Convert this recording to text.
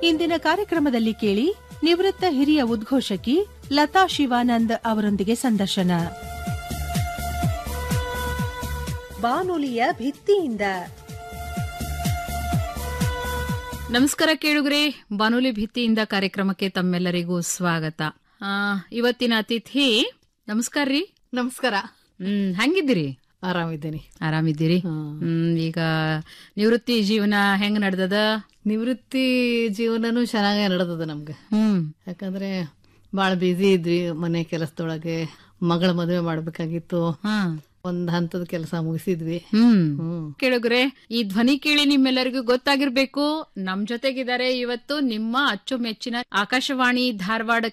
ಇಂದಿನ ಕಾರ್ಯಕ್ರಮದಲ್ಲಿ ಕೇಳಿ ನಿವೃತ್ತ ಹಿರಿಯ ಉದ್ಘೋಷಕಿ ಲತಾ ಶಿವಾನಂದ್ ಅವರೊಂದಿಗೆ ಸಂದರ್ಶನ ಬಾನುಲಿಯ ಭಿತ್ತಿಯಿಂದ ನಮಸ್ಕಾರ ಕೇಳುಗ್ರೆ ಬಾನುಲಿ ಭಿತ್ತಿಯಿಂದ ಕಾರ್ಯಕ್ರಮಕ್ಕೆ ತಮ್ಮೆಲ್ಲರಿಗೂ ಸ್ವಾಗತ ಆ, ಇವತ್ತಿನ ಅತಿಥಿ ನಮಸ್ಕಾರ ರೀ ನಮಸ್ಕಾರ ಹ್ಮ್ ಹೆಂಗಿದ್ದೀರಿ ಆರಾಮಿದ್ದೀನಿ ಆರಾಮಿದ್ದೀರಿ ಹ್ಮ್ ಈಗ ನಿವೃತ್ತಿ ಜೀವನ ಹೆಂಗ್ ನಡ್ದದ ನಿವೃತ್ತಿ ಜೀವನನು ಚೆನ್ನಾಗೇ ನಡೆದದ ನಮ್ಗೆ ಹ್ಮ್ ಯಾಕಂದ್ರೆ ಬಾಳ ಬ್ಯುಸಿ ಇದ್ವಿ ಮನೆ ಕೆಲಸದೊಳಗೆ ಮಗಳ ಮದುವೆ ಮಾಡ್ಬೇಕಾಗಿತ್ತು ಹ್ಮ್ ಒಂದ್ ಹಂತದ ಕೆಲಸ ಮುಗಿಸಿದ್ವಿ ಹ್ಮ್ ಹ್ಮ್ ಕೇಳುಗ್ರೆ ಈ ಧ್ವನಿ ಕೇಳಿ ನಿಮ್ಮೆಲ್ಲರಿಗೂ ಗೊತ್ತಾಗಿರ್ಬೇಕು ನಮ್ ಜೊತೆಗಿದ್ದಾರೆ ಇವತ್ತು ನಿಮ್ಮ ಅಚ್ಚುಮೆಚ್ಚಿನ ಆಕಾಶವಾಣಿ ಧಾರವಾಡ